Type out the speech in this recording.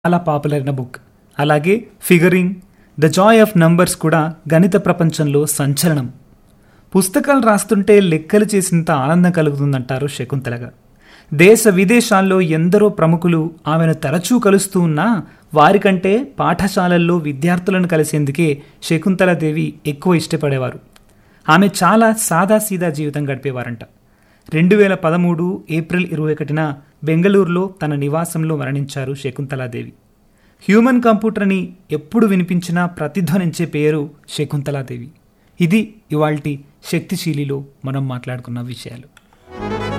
చాలా పాపులర్ అయిన బుక్ అలాగే figuring the joy of numbers కూడా గణిత ప్రపంచంలో సంచలనం పుస్తకాలు రాస్తుంటే లెక్కలు చేసినంత ఆనందం కలుగుతుందంటారు శకుంతలగా దేశ విదేశాల్లో ఎందరో ప్రముఖులు ఆమెను తరచూ కలుస్తూ ఉన్నా వారికంటే పాఠశాలల్లో విద్యార్థులను కలిసేందుకే శకుంతలాదేవి ఎక్కువ ఇష్టపడేవారు ఆమె చాలా సాదాసీదా జీవితం గడిపేవారంట రెండు వేల పదమూడు ఏప్రిల్ ఇరవై ఒకటిన బెంగళూరులో తన నివాసంలో మరణించారు శకుంతలాదేవి హ్యూమన్ కంప్యూటర్ని ఎప్పుడు వినిపించినా ప్రతిధ్వనించే పేరు శకుంతలాదేవి ఇది ఇవాల్టి శక్తిశీలిలో మనం మాట్లాడుకున్న విషయాలు